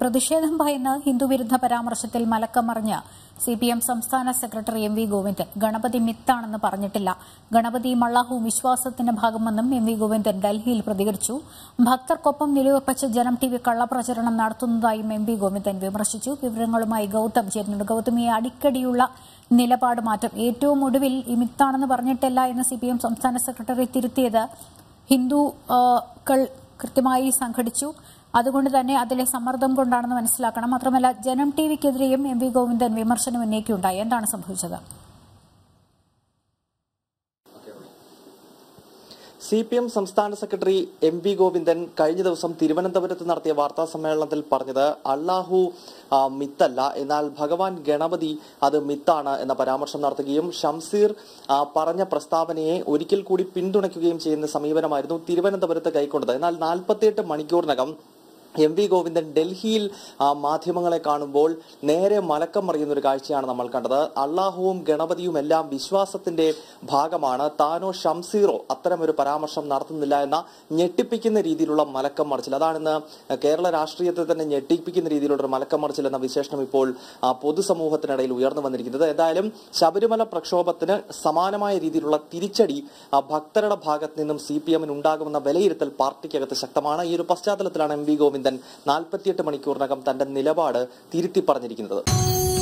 പ്രതിഷേധം ഭയന്ന് ഹിന്ദുവിരുദ്ധ പരാമർശത്തിൽ മലക്കം മറിഞ്ഞ് സി പി എം സംസ്ഥാന secretary M V Govindan Ganapathi മിത്താണെന്ന് പറഞ്ഞിട്ടില്ല ഗണപതിയും അള്ളാഹുവും വിശ്വാസത്തിന്റെ ഭാഗമെന്നും എം വി ഗോവിന്ദൻ ഡൽഹിയിൽ പ്രതികരിച്ചു ഭക്തർക്കൊപ്പം നിലയുറപ്പിച്ച് ജനം ടി വി കള്ളപ്രചരണം നടത്തുന്നതായും എം വി ഗോവിന്ദൻ വിമർശിച്ചു വിവരങ്ങളുമായി ഗൌതം ചേരുന്നുണ്ട് ഗൌതം ഈ അടിക്കടിയുള്ള നിലപാട് മാറ്റം ഏറ്റവും ഒടുവിൽ ഈ മിത്താണെന്ന് പറഞ്ഞിട്ടില്ല എന്ന് സി പി എം സംസ്ഥാന സെക്രട്ടറി തിരുത്തിയത് ഹിന്ദുക്കൾ കൃത്യമായി സംഘടിച്ചു അതുകൊണ്ട് തന്നെ അതിലെ സമ്മർദ്ദം കൊണ്ടാണെന്ന് മനസ്സിലാക്കണം മാത്രമല്ല ജനം ടി വിക്കെതിരെയും എം വി ഗോവിന്ദൻ വിമർശനം ഉന്നയിക്കുകയുണ്ടായി എന്താണ് സംഭവിച്ചത് സി പി എം സംസ്ഥാന സെക്രട്ടറി എം വി ഗോവിന്ദൻ കഴിഞ്ഞ ദിവസം തിരുവനന്തപുരത്ത് നടത്തിയ വാർത്താ സമ്മേളനത്തിൽ പറഞ്ഞത് അള്ളാഹു ആ, മിത്തല്ല എന്നാൽ ഭഗവാൻ ഗണപതി അത് മിത്താണ് എന്ന പരാമർശം നടത്തുകയും ഷംസീർ ആ, പറഞ്ഞ പ്രസ്താവനയെ ഒരിക്കൽ കൂടി പിന്തുണയ്ക്കുകയും ചെയ്യുന്ന സമീപനമായിരുന്നു തിരുവനന്തപുരത്ത് കൈക്കൊണ്ടത് എന്നാൽ നാൽപ്പത്തിയെട്ട് മണിക്കൂറിനകം എം വി ഗോവിന്ദൻ ഡൽഹിയിൽ ആ, മാധ്യമങ്ങളെ കാണുമ്പോൾ നേരെ മലക്കം മറിയുന്ന ഒരു കാഴ്ചയാണ് നമ്മൾ കണ്ടത് അള്ളാഹുവും ഗണപതിയും എല്ലാം വിശ്വാസത്തിന്റെ ഭാഗമാണ് താനോ ഷംസീറോ അത്തരമൊരു പരാമർശം നടത്തുന്നില്ല എന്ന ഞെട്ടിപ്പിക്കുന്ന രീതിയിലുള്ള മലക്കം മറിച്ചിൽ അതാണ് ഇന്ന് കേരള രാഷ്ട്രീയത്തെ തന്നെ ഞെട്ടിപ്പിക്കുന്ന രീതിയിലുള്ള ഒരു മലക്കം മറിച്ചിൽ എന്ന വിശേഷണം ഇപ്പോൾ ആ, പൊതുസമൂഹത്തിനിടയിൽ ഉയർന്നു വന്നിരിക്കുന്നത് ഏതായാലും ശബരിമല പ്രക്ഷോഭത്തിന് സമാനമായ രീതിയിലുള്ള തിരിച്ചടി ആ, ഭക്തരുടെ ഭാഗത്ത് നിന്നും സി പി എമ്മിന് ഉണ്ടാകുമെന്ന വിലയിരുത്തൽ പാർട്ടിക്കകത്ത് ശക്തമാണ് ഈ ഒരു പശ്ചാത്തലത്തിലാണ് എം വി ഗോവിന്ദൻ നാൽപ്പത്തിയെട്ട് മണിക്കൂറിനകം തന്റെ നിലപാട് തിരുത്തി പറഞ്ഞിരിക്കുന്നത്